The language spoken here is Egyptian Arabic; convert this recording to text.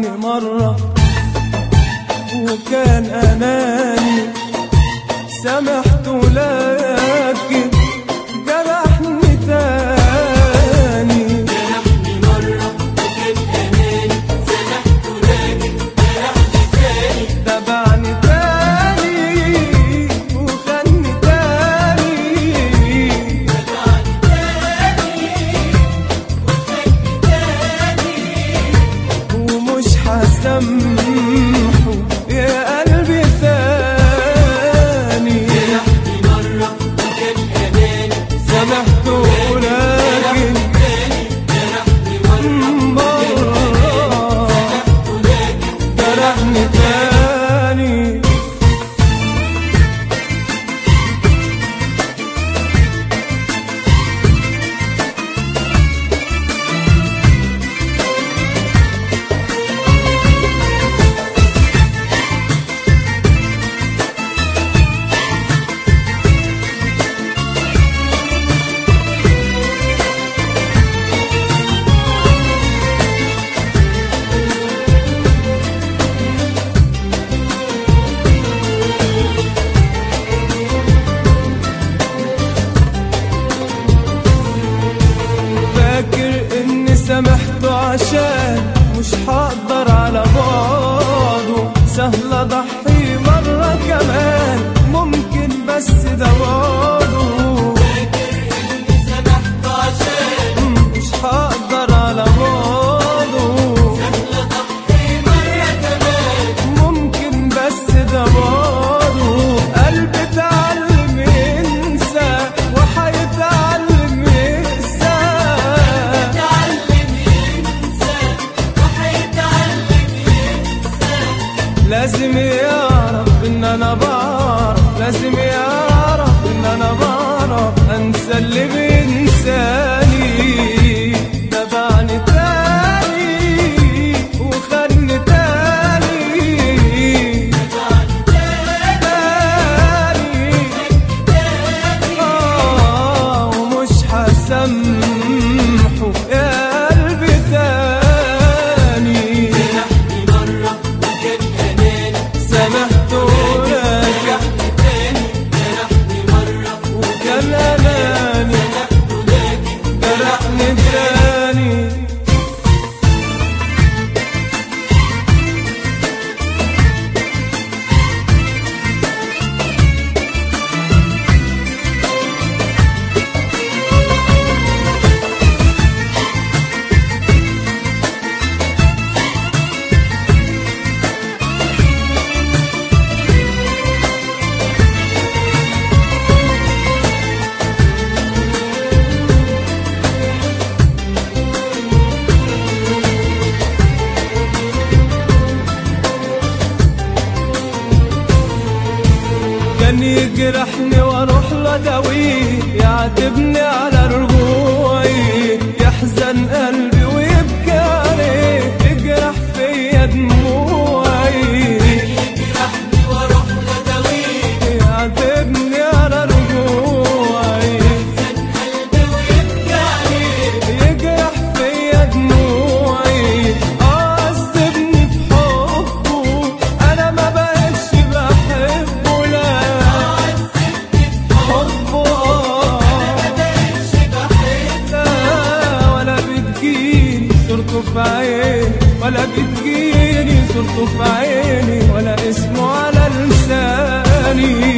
جرحني مرة وكان أناني سامحت لكن جرحني تاني جرحني مرة وكان أناني سامحته لكن جرحني تاني تبعني تاني وخاني تاني ومش هسامحه يا قلبي ثاني جرحني مرة وكان أناني سامحته لكن تاني جرحني مرة مرة ولكن جرحني تاني فاكر اني سامحته عشان مش هقدر على بعضه سهل اضحي مرة كمان ممكن بس ده وعده سامحته عشان مش هقدر على بعضه لضحي مرة كمان ممكن بس ده وعده قلبي اتعلم ينسى وهيتعلم يقسى تعلم ينسى وحيتعلم ينسى لازم يعرف ان انا بعرف لازم يعرف ان انا بعرف انسى اللي بينساني تبعني تاني وخلني تاني تاني آه ومش هسامحه يا قلبي تاني جرحني مرة وكان أناني سامحته لك جرحني تاني جرحني مرة وكان أناني سامحته لكن جرحني تاني كان يجرحني واروح لداويه يعاتبني على رجوعي يحزن قلبي ويبكي عليه يجرح فيا دموعي جرحني واروح لداويه يعاتبني على رجوعي قلبي ويبكي عليه يجرح فيا دموعي عذبني في حبه انا ما بقتش بحبه لا حبه لا ولا بتجيني صورته في عيني ولا بتجيني صورته في عيني ولا اسمه على لساني